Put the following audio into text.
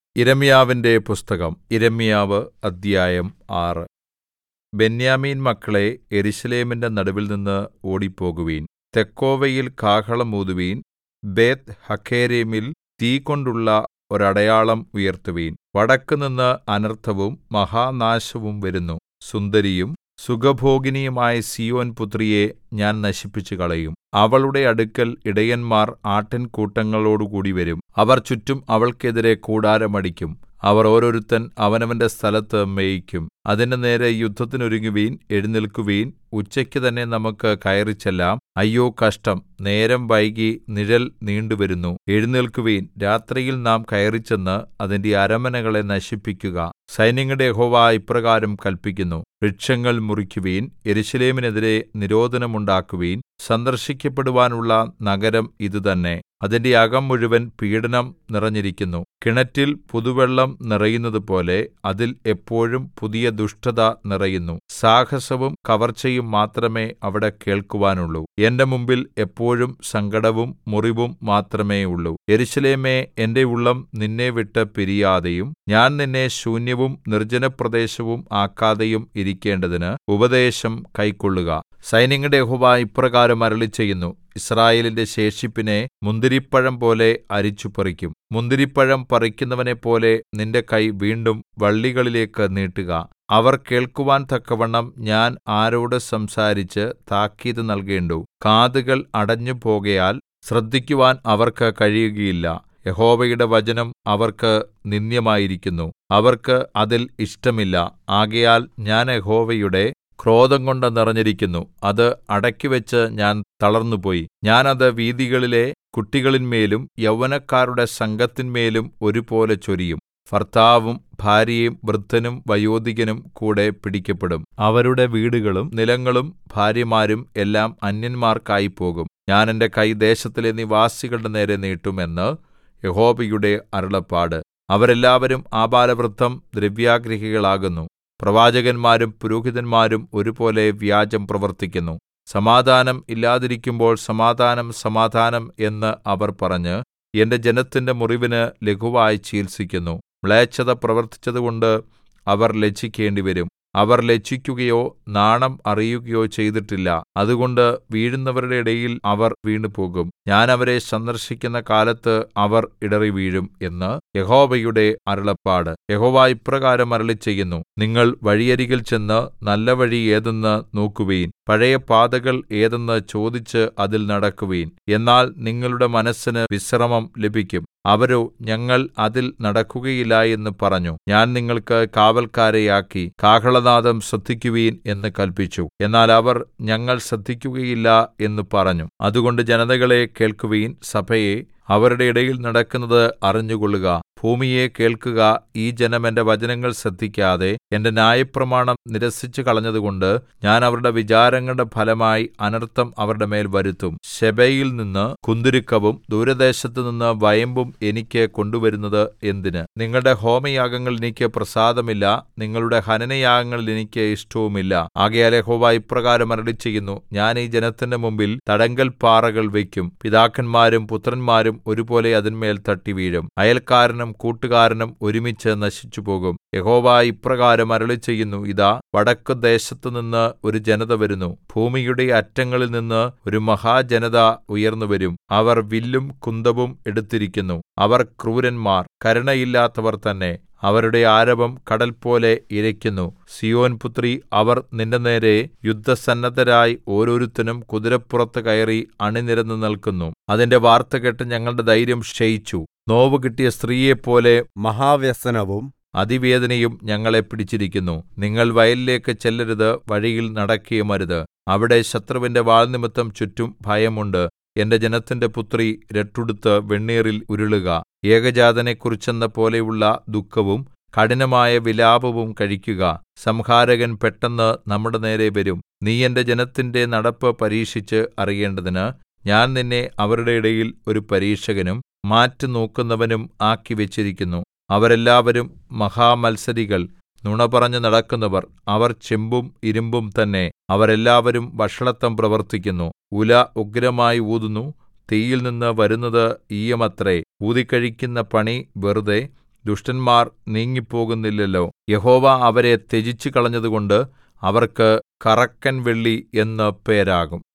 യിരെമ്യാവിന്റെ പുസ്തകം യിരെമ്യാവ് അദ്ധ്യായം ആറ് ബെന്യാമീൻ മക്കളേ യെരൂശലേമിന്റെ നടുവിൽനിന്ന് ഓടിപ്പോകുവിൻ തെക്കോവയിൽ കാഹളം ഊതുവിൻ ബേത്ത്ഹഖേരെമിൽ തീകൊണ്ടുള്ള ഒരടയാളം ഉയർത്തുവിൻ വടക്കുനിന്ന് അനർത്ഥവും മഹാനാശവും വരുന്നു സുന്ദരിയും സുഖഭോഗിനിയുമായ സീയോൻ പുത്രിയെ ഞാൻ നശിപ്പിച്ചുകളയും അവളുടെ അടുക്കൽ ഇടയന്മാർ ആട്ടിൻകൂട്ടങ്ങളോടുകൂടി വരും അവർ ചുറ്റും അവൾക്കെതിരെ കൂടാരം അടിക്കും അവർ ഓരോരുത്തൻ അവനവന്റെ സ്ഥലത്ത് മേയിക്കും അതിന്റെ നേരെ യുദ്ധത്തിനൊരുങ്ങുവിൻ എഴുന്നേല്ക്കുവിൻ ഉച്ചയ്ക്ക് തന്നെ നമുക്ക് കയറിച്ചെല്ലാം അയ്യോ കഷ്ടം നേരം വൈകി നിഴൽ നീണ്ടുവരുന്നു എഴുന്നേല്ക്കുവിൻ രാത്രിയിൽ നാം കയറിച്ചെന്ന് അതിന്റെ അരമനകളെ നശിപ്പിക്കുക സൈന്യങ്ങളുടെ യഹോവ ഇപ്രകാരം കല്പിക്കുന്നു വൃക്ഷങ്ങൾ മുറിക്കുവിൻ യെരൂശലേമിനെതിരെ നിരോധനമുണ്ടാക്കുവിൻ സന്ദർശിക്കപ്പെടുവാനുള്ള നഗരം ഇതുതന്നെ അതിന്റെ അകം മുഴുവൻ പീഡനം നിറഞ്ഞിരിക്കുന്നു കിണറ്റിൽ പുതുവെള്ളം നിറയുന്നതുപോലെ അതിൽ എപ്പോഴും പുതിയ ദുഷ്ടത നിറയുന്നു സാഹസവും കവർച്ചയും മാത്രമേ അവിടെ കേൾക്കുവാനുള്ളൂ എന്റെ മുമ്പിൽ എപ്പോഴും സങ്കടവും മുറിവും മാത്രമേ ഉള്ളൂ യെരൂശലേമേ എന്റെ ഉള്ളം നിന്നെ വിട്ട് പിരിയാതെയും ഞാൻ നിന്നെ ശൂന്യവും നിർജ്ജനപ്രദേശവും ആക്കാതെയും ഇരിക്കേണ്ടതിന് ഉപദേശം കൈക്കൊള്ളുക സൈന്യങ്ങളുടെ യഹോവ ഇപ്രകാരം അരുളിച്ചെയ്യുന്നു യിസ്രായേലിന്റെ ശേഷിപ്പിനെ മുന്തിരിപ്പഴം പോലെ അരിച്ചുപറിക്കും മുന്തിരിപ്പഴം പറിക്കുന്നവനെപ്പോലെ നിന്റെ കൈ വീണ്ടും വള്ളികളിലേക്ക് നീട്ടുക അവർ കേൾക്കുവാൻ തക്കവണ്ണം ഞാൻ ആരോട് സംസാരിച്ച് താക്കീത് നൽകേണ്ടു കാതുകൾ അടഞ്ഞുപോകയാൽ ശ്രദ്ധിക്കുവാൻ അവർക്ക് കഴിയുകയില്ല യഹോവയുടെ വചനം അവർക്ക് നിന്ദ്യമായിരിക്കുന്നു അവർക്ക് അതിൽ ഇഷ്ടമില്ല ആകയാൽ ഞാൻ യഹോവയുടെ ക്രോധംകൊണ്ട് നിറഞ്ഞിരിക്കുന്നു അത് അടക്കിവെച്ച് ഞാൻ തളർന്നുപോയി ഞാൻ അത് വീഥികളിലെ കുട്ടികളിന്മേലും യൗവനക്കാരുടെ സംഘത്തിന്മേലും ഒരുപോലെ ചൊരിയും ഭർത്താവും ഭാര്യയും വൃദ്ധനും വയോധികനും കൂടെ പിടിക്കപ്പെടും അവരുടെ വീടുകളും നിലങ്ങളും ഭാര്യമാരും എല്ലാം അന്യന്മാർക്കായിപ്പോകും ഞാൻ എന്റെ കൈ ദേശത്തിലെ നിവാസികളുടെ നേരെ നീട്ടും എന്ന് യഹോവയുടെ അരുളപ്പാട് അവരെല്ലാവരും ആബാലവൃദ്ധം ദ്രവ്യാഗ്രഹികളാകുന്നു പ്രവാചകന്മാരും പുരോഹിതന്മാരും ഒരുപോലെ വ്യാജം പ്രവർത്തിക്കുന്നു സമാധാനം ഇല്ലാതിരിക്കുമ്പോൾ സമാധാനം സമാധാനം എന്ന് അവർ പറഞ്ഞ് എന്റെ ജനത്തിന്റെ മുറിവിന് ലഘുവായി ചികിത്സിക്കുന്നു മ്ലേച്ഛത പ്രവർത്തിച്ചതുകൊണ്ട് അവർ ലജ്ജിക്കേണ്ടിവരും അവർ ലജ്ജിക്കുകയോ നാണം അറിയുകയോ ചെയ്തിട്ടില്ല അതുകൊണ്ട് വീഴുന്നവരുടെ ഇടയിൽ അവർ വീണുപോകും ഞാൻ അവരെ സന്ദർശിക്കുന്ന കാലത്ത് അവർ ഇടറിവീഴും എന്ന് യഹോവയുടെ അരുളപ്പാട് യഹോവ ഇപ്രകാരം അരുളിച്ചെയ്യുന്നു നിങ്ങൾ വഴിയരികിൽ ചെന്ന് നല്ല വഴി ഏതെന്ന് നോക്കുവിൻ പഴയ പാതകൾ ഏതെന്ന് ചോദിച്ച് അതിൽ നടക്കുവിൻ എന്നാൽ നിങ്ങളുടെ മനസ്സിന് വിശ്രമം ലഭിക്കും അവരോ ഞങ്ങൾ അതിൽ നടക്കുകയില്ല എന്ന് പറഞ്ഞു ഞാൻ നിങ്ങൾക്ക് കാവൽക്കാരെയാക്കി കാഹളനാദം ശ്രദ്ധിക്കുവിൻ എന്ന് കല്പിച്ചു എന്നാൽ അവർ ഞങ്ങൾ ശ്രദ്ധിക്കുകയില്ല എന്ന് പറഞ്ഞു അതുകൊണ്ട് ജനതകളെ കേൾക്കുവിൻ സഭയെ അവരുടെ ഇടയിൽ നടക്കുന്നത് അറിഞ്ഞുകൊള്ളുക ഭൂമിയെ കേൾക്കുക ഈ ജനം എന്റെ വചനങ്ങൾ ശ്രദ്ധിക്കാതെ എന്റെ ന്യായപ്രമാണം നിരസിച്ചു കളഞ്ഞതുകൊണ്ട് ഞാൻ അവരുടെ വിചാരങ്ങളുടെ ഫലമായി അനർത്ഥം അവരുടെ മേൽ വരുത്തും ശെബയിൽ നിന്ന് കുന്തുരുക്കവും ദൂരദേശത്തുനിന്ന് വയമ്പും എനിക്ക് കൊണ്ടുവരുന്നത് എന്തിന് നിങ്ങളുടെ ഹോമയാഗങ്ങൾ എനിക്ക് പ്രസാദമില്ല നിങ്ങളുടെ ഹനനയാഗങ്ങളിൽ എനിക്ക് ഇഷ്ടവുമില്ല ആകയാൽ യഹോവ ഇപ്രകാരം അരുളിച്ചെയ്യുന്നു ഞാൻ ഈ ജനത്തിന്റെ മുമ്പിൽ തടങ്കൽ പാറകൾ വയ്ക്കും പിതാക്കന്മാരും പുത്രന്മാരും ഒരുപോലെ അതിന്മേൽ തട്ടിവീഴും അയൽക്കാരനും കൂട്ടുകാരനും ഒരുമിച്ച് നശിച്ചുപോകും യഹോവ ഇപ്രകാരം അരുളിച്ചെയ്യുന്നു ഇതാ വടക്ക് ദേശത്തുനിന്ന് ഒരു ജനത വരുന്നു ഭൂമിയുടെ അറ്റങ്ങളിൽ നിന്ന് ഒരു മഹാജനത ഉയർന്നുവരും അവർ വില്ലും കുന്തവും എടുത്തിരിക്കുന്നു അവർ ക്രൂരന്മാർ കരുണയില്ലാത്തവർ തന്നെ അവരുടെ ആരവം കടൽ പോലെ ഇരയ്ക്കുന്നു സിയോൻ പുത്രി അവർ നിന്റെ നേരെ യുദ്ധസന്നദ്ധരായി ഓരോരുത്തനും കുതിരപ്പുറത്ത് കയറി അണിനിരന്നു നിൽക്കുന്നു അതിന്റെ വാർത്ത കേട്ട് ഞങ്ങളുടെ ധൈര്യം ക്ഷയിച്ചു നോവ് കിട്ടിയ സ്ത്രീയെപ്പോലെ മഹാവ്യസനവും അതിവേദനയും ഞങ്ങളെ പിടിച്ചിരിക്കുന്നു നിങ്ങൾ വയലിലേക്ക് ചെല്ലരുത് വഴിയിൽ നടക്കുകയുമരുത് അവിടെ ശത്രുവിന്റെ വാൾ നിമിത്തം ചുറ്റും ഭയമുണ്ട് എന്റെ ജനത്തിന്റെ പുത്രി രട്ടുടുത്ത് വെണ്ണീറിൽ ഉരുളുക ഏകജാതനെക്കുറിച്ചെന്ന പോലെയുള്ള ദുഃഖവും കഠിനമായ വിലാപവും കഴിക്കുക സംഹാരകൻ പെട്ടെന്ന് നമ്മുടെ നേരെ വരും നീ എന്റെ ജനത്തിന്റെ നടപ്പ് പരീക്ഷിച്ച് അറിയേണ്ടതിന് ഞാൻ നിന്നെ അവരുടെ ഇടയിൽ ഒരു പരീക്ഷകനും മാറ്റുനോക്കുന്നവനും ആക്കി വെച്ചിരിക്കുന്നു അവരെല്ലാവരും മഹാമത്സരികൾ നുണ പറഞ്ഞു നടക്കുന്നവർ അവർ ചെമ്പും ഇരുമ്പും തന്നെ അവരെല്ലാവരും വഷളത്തം പ്രവർത്തിക്കുന്നു ഉല ഉഗ്രമായി ഊതുന്നു തീയിൽ നിന്ന് വരുന്നത് ഈയമത്രേ ഊതിക്കഴിക്കുന്ന പണി വെറുതെ ദുഷ്ടന്മാർ നീങ്ങിപ്പോകുന്നില്ലല്ലോ യഹോവ അവരെ ത്യജിച്ചുകളഞ്ഞതുകൊണ്ട് അവർക്ക് കറക്കൻവെള്ളി എന്ന് പേരാകും